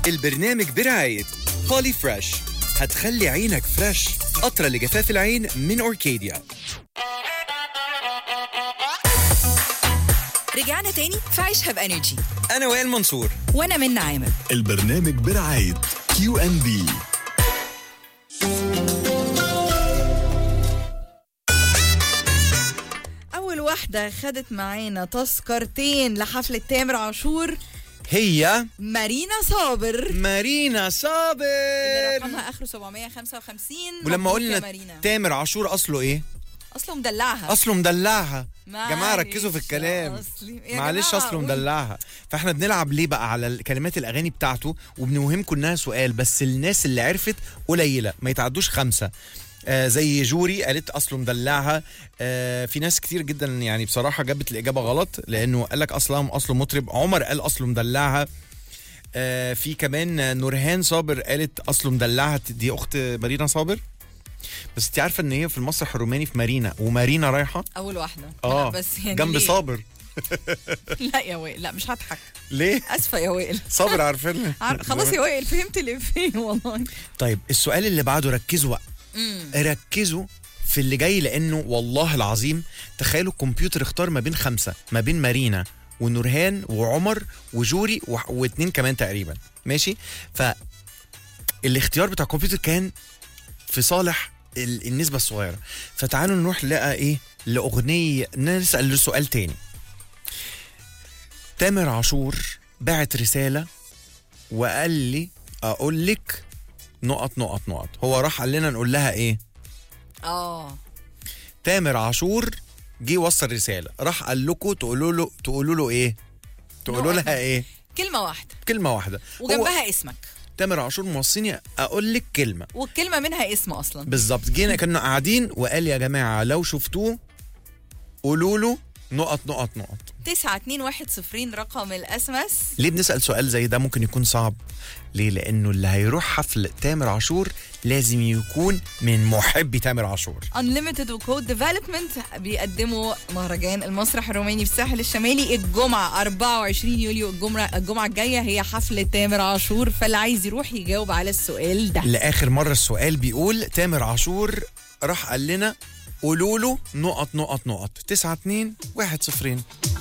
البرنامج برعاية بولي فريش هتخلي عينك فريش قطرة لجفاف العين من أوركيديا رجعنا تاني في عيشها بانرجي أنا وائل منصور وانا من عامر البرنامج برعاية كيو ان بي أول واحدة خدت معانا تذكرتين لحفلة تامر عاشور هي مارينا صابر مارينا اللي صابر رقمها آخره 755 ولما مبروك يا قلنا مارينا تامر عاشور أصله إيه؟ أصله مدلعها أصله مدلعها جماعة معلش ركزوا في الكلام أصلي- يا معلش جماعة اصله قول. مدلعها فاحنا بنلعب ليه بقى على كلمات الاغاني بتاعته وبنوهمكم انها سؤال بس الناس اللي عرفت قليله ما يتعدوش خمسه آه زي جوري قالت اصله مدلعها آه في ناس كتير جدا يعني بصراحه جابت الاجابه غلط لانه قال لك اصلا اصله مطرب عمر قال اصله مدلعها آه في كمان نورهان صابر قالت اصله مدلعها دي اخت مارينا صابر بس انت عارفه ان هي في المسرح الروماني في مارينا ومارينا رايحه أول واحدة اه لا، بس يعني جنب ليه؟ صابر لا يا وائل لا مش هضحك ليه أسفة يا وائل صابر عارفين عار- خلاص يا وائل فهمت اللي فين والله طيب السؤال اللي بعده ركزوا بقى ركزوا في اللي جاي لانه والله العظيم تخيلوا الكمبيوتر اختار ما بين خمسه ما بين مارينا ونورهان وعمر وجوري و... واتنين كمان تقريبا ماشي فالاختيار بتاع الكمبيوتر كان في صالح ال... النسبه الصغيره فتعالوا نروح لقى ايه لاغنيه نسال سؤال تاني تامر عاشور بعت رساله وقال لي اقول لك نقط نقط نقط هو راح قال لنا نقول لها ايه اه تامر عاشور جه وصل رساله راح قال لكم تقولوا له تقولوا له ايه تقولوا نقط. لها ايه كلمة واحدة كلمه واحده هو وجنبها اسمك تامر عاشور موصيني اقول لك كلمه والكلمة منها اسم أصلا بالظبط جينا كنا قاعدين وقال يا جماعه لو شفتوه قولوا له نقط نقط نقط 9210 رقم الاس ام اس ليه بنسال سؤال زي ده ممكن يكون صعب ليه لانه اللي هيروح حفل تامر عاشور لازم يكون من محبي تامر عاشور انليمتد وكود ديفلوبمنت بيقدموا مهرجان المسرح الروماني في الساحل الشمالي الجمعه 24 يوليو الجمعه الجمعه الجايه هي حفله تامر عاشور فاللي عايز يروح يجاوب على السؤال ده لاخر مره السؤال بيقول تامر عاشور راح قال لنا قولوا له نقط نقط نقط 9 2 1 0